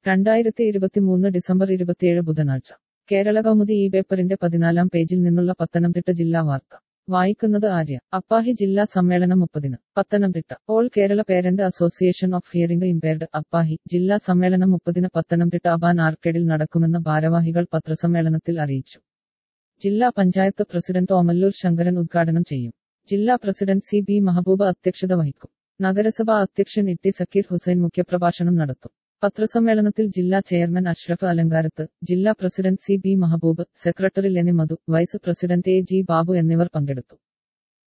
രണ്ടായിരത്തി ഇരുപത്തിമൂന്ന് ഡിസംബർ ഇരുപത്തിയേഴ് ബുധനാഴ്ച കേരള കൗമുദി ഈ പേപ്പറിന്റെ പതിനാലാം പേജിൽ നിന്നുള്ള പത്തനംതിട്ട ജില്ലാ വാർത്ത വായിക്കുന്നത് ആര്യ അപ്പാഹി ജില്ലാ സമ്മേളനം മുപ്പതിന് Pathanamthitta all Kerala parent association of hearing impaired അപ്പാഹി ജില്ലാ സമ്മേളനം മുപ്പതിന് പത്തനംതിട്ട അബാൻ ആർക്കേഡിൽ നടക്കുമെന്ന് ഭാരവാഹികൾ പത്രസമ്മേളനത്തിൽ അറിയിച്ചു ജില്ലാ പഞ്ചായത്ത് പ്രസിഡന്റ് ഓമല്ലൂർ ശങ്കരൻ ഉദ്ഘാടനം ചെയ്യും ജില്ലാ പ്രസിഡന്റ് സി ബി മഹബൂബ അധ്യക്ഷത വഹിക്കും നഗരസഭാ അധ്യക്ഷൻ ഇട്ടി സക്കീർ ഹുസൈൻ മുഖ്യപ്രഭാഷണം നടത്തും പത്രസമ്മേളനത്തിൽ ജില്ലാ ചെയർമാൻ അഷ്റഫ് അലങ്കാരത്ത് ജില്ലാ president C B Mehboob secretary Leni Madhu vice president A G Babu എന്നിവർ പങ്കെടുത്തു